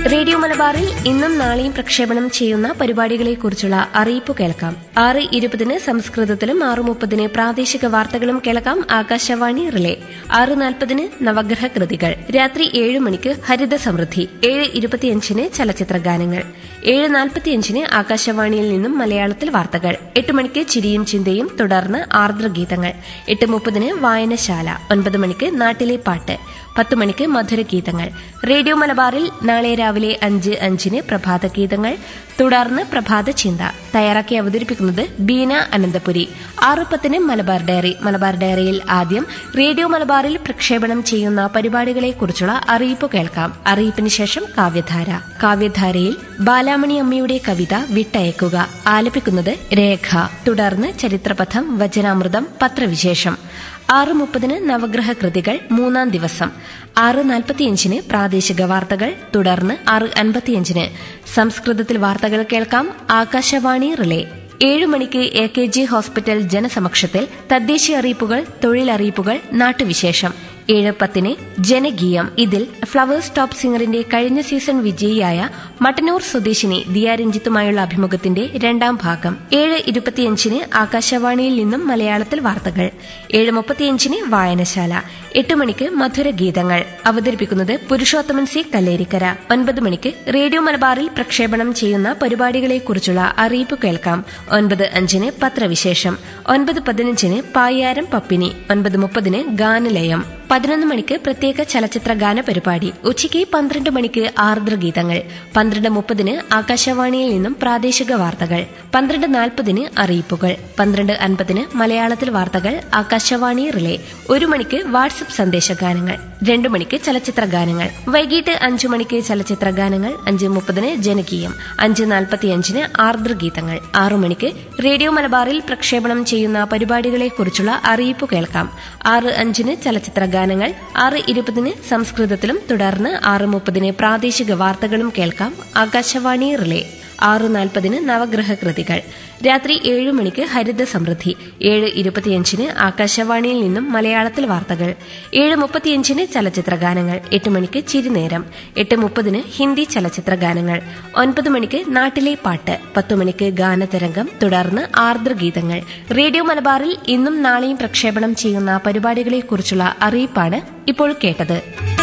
radio മലബാറിൽ ഇന്നും നാളെയും പ്രക്ഷേപണം ചെയ്യുന്ന പരിപാടികളെക്കുറിച്ചുള്ള അറിയിപ്പ് കേൾക്കാം ആറ് ഇരുപതിന് സംസ്കൃതത്തിലും ആറ് മുപ്പതിന് പ്രാദേശിക വാർത്തകളും കേൾക്കാം ആകാശവാണി റിലേ ആറ് നാൽപ്പതിന് നവഗ്രഹ കൃതികൾ രാത്രി ഏഴ് മണിക്ക് ഹരിത സമൃദ്ധി ഏഴ് ഇരുപത്തിയഞ്ചിന് ചലച്ചിത്ര ഗാനങ്ങൾ ഏഴ് നാൽപ്പത്തിയഞ്ചിന് ആകാശവാണിയിൽ നിന്നും മലയാളത്തിൽ വാർത്തകൾ എട്ട് മണിക്ക് ചിരിയും ചിന്തയും തുടർന്ന് ആർദ്രഗീതങ്ങൾ എട്ട് മുപ്പതിന് വായനശാല ഒൻപത് മണിക്ക് നാട്ടിലെ പാട്ട് പത്ത് മണിക്ക് മധുരഗീതങ്ങൾ റേഡിയോ മലബാറിൽ നാളെ രാവിലെ അഞ്ച് അഞ്ചിന് പ്രഭാത ഗീതങ്ങൾ തുടർന്ന് പ്രഭാത ചിന്ത തയ്യാറാക്കി അവതരിപ്പിക്കുന്നത് ബീന അനന്തപുരി ആറ് പത്തിന് മലബാർ ഡയറി മലബാർ ഡയറിയിൽ ആദ്യം റേഡിയോ മലബാറിൽ പ്രക്ഷേപണം ചെയ്യുന്ന പരിപാടികളെക്കുറിച്ചുള്ള അറിയിപ്പ് കേൾക്കാം അറിയിപ്പിന് ശേഷം കാവ്യധാര കാവ്യധാരയിൽ ബാലാമണി അമ്മയുടെ കവിത വിട്ടയക്കുക ആലപിക്കുന്നത് രേഖ തുടർന്ന് ചരിത്രപഥം വചനാമൃതം പത്രവിശേഷം ആറ് മുപ്പതിന് നവഗ്രഹ കൃതികൾ മൂന്നാം ദിവസം ആറ് നാൽപ്പത്തിയഞ്ചിന് പ്രാദേശിക വാർത്തകൾ തുടർന്ന് ആറ് അൻപത്തിയഞ്ചിന് സംസ്കൃതത്തിൽ വാർത്തകൾ കേൾക്കാം ആകാശവാണി റിലേ ഏഴു മണിക്ക് എ കെ ജി ഹോസ്പിറ്റൽ ജനസമക്ഷത്തിൽ തദ്ദേശീയ അറിയിപ്പുകൾ തൊഴിലറിയിപ്പുകൾ നാട്ടുവിശേഷം ഏഴ് പത്തിന് ജനകീയം ഇതിൽ ഫ്ലവേഴ്സ് ടോപ്പ് സിംഗറിന്റെ കഴിഞ്ഞ സീസൺ വിജയിയായ മട്ടന്നൂർ സ്വദേശിനി ദിയാരഞ്ജിത്തുമായുള്ള അഭിമുഖത്തിന്റെ രണ്ടാം ഭാഗം ഏഴ് ഇരുപത്തിയഞ്ചിന് ആകാശവാണിയിൽ നിന്നും മലയാളത്തിൽ വാർത്തകൾ ഏഴ് മുപ്പത്തിയഞ്ചിന് വായനശാല എട്ട് മണിക്ക് മധുര ഗീതങ്ങൾ അവതരിപ്പിക്കുന്നത് പുരുഷോത്തമൻ സി കല്ലേരിക്കര ഒൻപത് മണിക്ക് റേഡിയോ മലബാറിൽ പ്രക്ഷേപണം ചെയ്യുന്ന പരിപാടികളെക്കുറിച്ചുള്ള അറിയിപ്പ് കേൾക്കാം ഒൻപത് അഞ്ചിന് പത്രവിശേഷം ഒൻപത് പതിനഞ്ചിന് പായാരം പപ്പിനി ഒൻപത് മുപ്പതിന് ഗാനലയം പതിനൊന്ന് മണിക്ക് പ്രത്യേക ചലച്ചിത്ര ഗാന പരിപാടി ഉച്ചയ്ക്ക് പന്ത്രണ്ട് മണിക്ക് ആർദ്രഗീതങ്ങൾ പന്ത്രണ്ട് മുപ്പതിന് ആകാശവാണിയിൽ നിന്നും പ്രാദേശിക വാർത്തകൾ പന്ത്രണ്ട് നാൽപ്പതിന് അറിയിപ്പുകൾ പന്ത്രണ്ട് അൻപതിന് മലയാളത്തിൽ വാർത്തകൾ ആകാശവാണി റിലേ ഒരു മണിക്ക് വാട്സപ്പ് സന്ദേശ ഗാനങ്ങൾ രണ്ടു മണിക്ക് ചലച്ചിത്ര ഗാനങ്ങൾ വൈകിട്ട് അഞ്ചു മണിക്ക് ചലച്ചിത്ര ഗാനങ്ങൾ അഞ്ച് മുപ്പതിന് ജനകീയം അഞ്ച് നാൽപ്പത്തിയഞ്ചിന് ആർദ്രഗീതങ്ങൾ ആറു മണിക്ക് റേഡിയോ മലബാറിൽ പ്രക്ഷേപണം ചെയ്യുന്ന പരിപാടികളെക്കുറിച്ചുള്ള അറിയിപ്പ് കേൾക്കാം ആറ് അഞ്ചിന് ചലച്ചിത്ര ഗാനങ്ങൾ ആറ് ഇരുപതിന് സംസ്കൃതത്തിലും തുടർന്ന് ആറ് മുപ്പതിന് പ്രാദേശിക വാർത്തകളും കേൾക്കാം ആകാശവാണി റിലേ ആറ് നാൽപ്പതിന് നവഗ്രഹ കൃതികൾ രാത്രി ഏഴ് മണിക്ക് ഹരിത സമൃദ്ധി ഏഴ് ഇരുപത്തിയഞ്ചിന് ആകാശവാണിയിൽ നിന്നും മലയാളത്തിൽ വാർത്തകൾ ഏഴ് മുപ്പത്തിയഞ്ചിന് ചലച്ചിത്ര ഗാനങ്ങൾ എട്ട് മണിക്ക് ചിരിനേരം എട്ട് മുപ്പതിന് ഹിന്ദി ചലച്ചിത്ര ഗാനങ്ങൾ ഒൻപത് മണിക്ക് നാട്ടിലെ പാട്ട് പത്തു മണിക്ക് ഗാനതരംഗം തുടർന്ന് ആർദ്രഗീതങ്ങൾ റേഡിയോ മലബാറിൽ ഇന്നും നാളെയും പ്രക്ഷേപണം ചെയ്യുന്ന പരിപാടികളെക്കുറിച്ചുള്ള അറിയിപ്പാണ് ഇപ്പോൾ കേട്ടത്